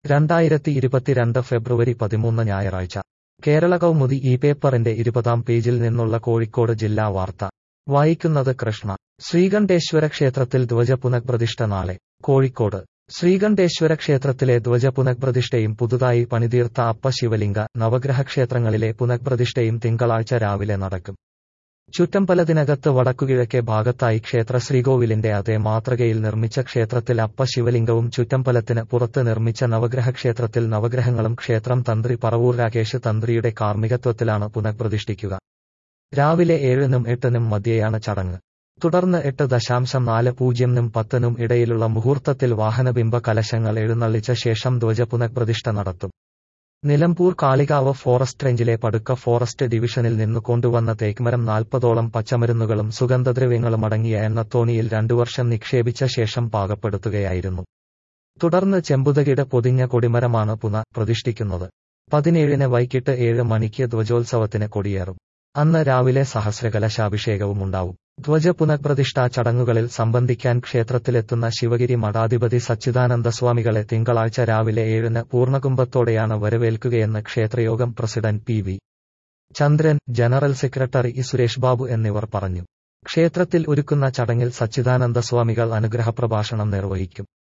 രണ്ടായിരത്തി ഇരുപത്തിരണ്ട് ഫെബ്രുവരി പതിമൂന്ന് ഞായറാഴ്ച കേരള കൗമുദി ഈ പേപ്പറിന്റെ ഇരുപതാം പേജിൽ നിന്നുള്ള കോഴിക്കോട് ജില്ലാ വാർത്ത വായിക്കുന്നത് കൃഷ്ണ ശ്രീകണ്ഠേശ്വര ക്ഷേത്രത്തിൽ ധ്വജ പുനഃപ്രതിഷ്ഠ നാളെ കോഴിക്കോട് ശ്രീകണ്ഠേശ്വര ക്ഷേത്രത്തിലെ ധ്വജ പുനഃപ്രതിഷ്ഠയും പുതുതായി പണിതീർത്ത അപ്പ ശിവലിംഗ നവഗ്രഹ ക്ഷേത്രങ്ങളിലെ പുനഃപ്രതിഷ്ഠയും തിങ്കളാഴ്ച രാവിലെ നടക്കും ചുറ്റമ്പലത്തിനകത്ത് വടക്കുകിഴക്കേ ഭാഗത്തായി ക്ഷേത്ര ശ്രീകോവിലിന്റെ അതേ മാതൃകയിൽ നിർമ്മിച്ച ക്ഷേത്രത്തിൽ അപ്പ ശിവലിംഗവും ചുറ്റമ്പലത്തിന് പുറത്ത് നിർമ്മിച്ച നവഗ്രഹ ക്ഷേത്രത്തിൽ നവഗ്രഹങ്ങളും ക്ഷേത്രം തന്ത്രി പറവൂർ രാകേഷ് തന്ത്രിയുടെ കാർമ്മികത്വത്തിലാണ് പുനഃപ്രതിഷ്ഠിക്കുക രാവിലെ ഏഴിനും എട്ടിനും മധ്യേയാണ് ചടങ്ങ് തുടർന്ന് എട്ട് ദശാംശം നാല് പൂജ്യനും പത്തിനും ഇടയിലുള്ള മുഹൂർത്തത്തിൽ വാഹനബിംബ കലശങ്ങൾ എഴുന്നള്ളിച്ച ശേഷം ധ്വജ പുനഃപ്രതിഷ്ഠ നടത്തും നിലമ്പൂർ കാളികാവ് ഫോറസ്റ്റ് റേഞ്ചിലെ പടുക്ക ഫോറസ്റ്റ് ഡിവിഷനിൽ നിന്ന് കൊണ്ടുവന്ന തേക്മരം നാൽപ്പതോളം പച്ചമരുന്നുകളും സുഗന്ധദ്രവ്യങ്ങളും അടങ്ങിയ എണ്ണത്തോണിയിൽ രണ്ടു വർഷം നിക്ഷേപിച്ച ശേഷം പാകപ്പെടുത്തുകയായിരുന്നു തുടർന്ന് ചെമ്പുതകിട പൊതിഞ്ഞ കൊടിമരമാണ് പുന പ്രതിഷ്ഠിക്കുന്നത് പതിനേഴിന് വൈകിട്ട് ഏഴ് മണിക്ക് ധ്വജോത്സവത്തിന് കൊടിയേറും അന്ന് രാവിലെ സഹസ്രകലശാഭിഷേകവും ഉണ്ടാവും ധ്വജ പുനഃപ്രതിഷ്ഠാ ചടങ്ങുകളിൽ സംബന്ധിക്കാൻ ക്ഷേത്രത്തിലെത്തുന്ന ശിവഗിരി മഠാധിപതി സച്ചിദാനന്ദ സ്വാമികളെ തിങ്കളാഴ്ച രാവിലെ ഏഴിന് പൂർണ്ണകുംഭത്തോടെയാണ് വരവേൽക്കുകയെന്ന് ക്ഷേത്രയോഗം president P V Chandran general secretary E Suresh Babu എന്നിവർ പറഞ്ഞു ക്ഷേത്രത്തിൽ ഒരുക്കുന്ന ചടങ്ങിൽ സച്ചിദാനന്ദ സ്വാമികൾ അനുഗ്രഹപ്രഭാഷണം നിർവഹിക്കും